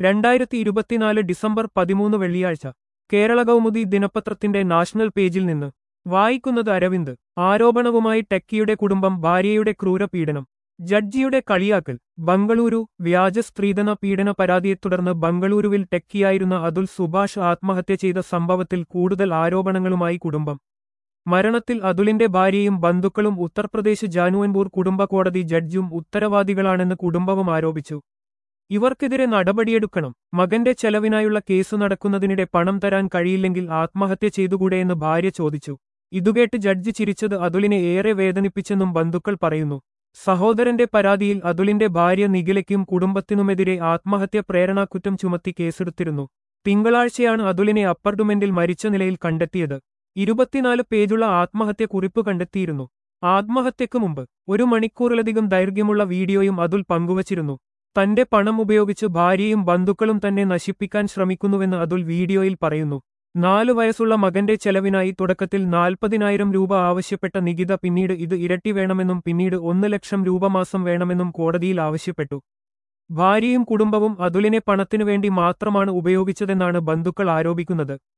രണ്ടായിരത്തി ഇരുപത്തിനാല് ഡിസംബർ പതിമൂന്ന് വെള്ളിയാഴ്ച കേരള കൗമുദി ദിനപത്രത്തിന്റെ നാഷണൽ പേജിൽ നിന്ന് വായിക്കുന്നത് അരവിന്ദ് ആരോപണവുമായി ടെക്കിയുടെ കുടുംബം ഭാര്യയുടെ ക്രൂരപീഡനം ജഡ്ജിയുടെ കളിയാക്കൽ ബംഗളൂരു വ്യാജ സ്ത്രീധന പീഡന പരാതിയെ തുടർന്ന് ബംഗളൂരുവിൽ ടെക്കിയായിരുന്ന അതുൽ സുഭാഷ് ആത്മഹത്യ ചെയ്ത സംഭവത്തിൽ കൂടുതൽ ആരോപണങ്ങളുമായി കുടുംബം മരണത്തിൽ അതുലിന്റെ ഭാര്യയും ബന്ധുക്കളും ഉത്തർപ്രദേശ് ജാനുവൻപൂർ കുടുംബ കോടതി ജഡ്ജും ഉത്തരവാദികളാണെന്ന് കുടുംബവും ആരോപിച്ചു ഇവർക്കെതിരെ നടപടിയെടുക്കണം മകന്റെ ചെലവിനായുള്ള കേസ് നടക്കുന്നതിനിടെ പണം തരാൻ കഴിയില്ലെങ്കിൽ ആത്മഹത്യ ചെയ്തുകൂടെയെന്ന് ഭാര്യ ചോദിച്ചു ഇതുകേട്ട് ജഡ്ജി ചിരിച്ചത് അതുലിനെ ഏറെ വേദനിപ്പിച്ചെന്നും ബന്ധുക്കൾ പറയുന്നു സഹോദരന്റെ പരാതിയിൽ അതുലിന്റെ ഭാര്യ നിഖിലയ്ക്കും കുടുംബത്തിനുമെതിരെ ആത്മഹത്യ പ്രേരണാക്കുറ്റം ചുമത്തി കേസെടുത്തിരുന്നു തിങ്കളാഴ്ചയാണ് അതുലിനെ അപ്പാർട്ട്മെന്റിൽ മരിച്ച നിലയിൽ കണ്ടെത്തിയത് ഇരുപത്തിനാല് പേജുള്ള ആത്മഹത്യ കുറിപ്പ് കണ്ടെത്തിയിരുന്നു ആത്മഹത്യക്ക് മുമ്പ് ഒരു മണിക്കൂറിലധികം ദൈർഘ്യമുള്ള വീഡിയോയും അതുൽ പങ്കുവച്ചിരുന്നു തന്റെ പണം ഉപയോഗിച്ച് ഭാര്യയും ബന്ധുക്കളും തന്നെ നശിപ്പിക്കാൻ ശ്രമിക്കുന്നുവെന്ന് അതുൽ വീഡിയോയിൽ പറയുന്നു നാലു വയസ്സുള്ള മകന്റെ ചെലവിനായി തുടക്കത്തിൽ നാൽപ്പതിനായിരം രൂപ ആവശ്യപ്പെട്ട നികിത പിന്നീട് ഇത് ഇരട്ടി വേണമെന്നും പിന്നീട് ഒന്ന് ലക്ഷം രൂപ മാസം വേണമെന്നും കോടതിയിൽ ആവശ്യപ്പെട്ടു ഭാര്യയും കുടുംബവും അതുലിനെ പണത്തിനു വേണ്ടി മാത്രമാണ് ഉപയോഗിച്ചതെന്നാണ് ബന്ധുക്കൾ ആരോപിക്കുന്നത്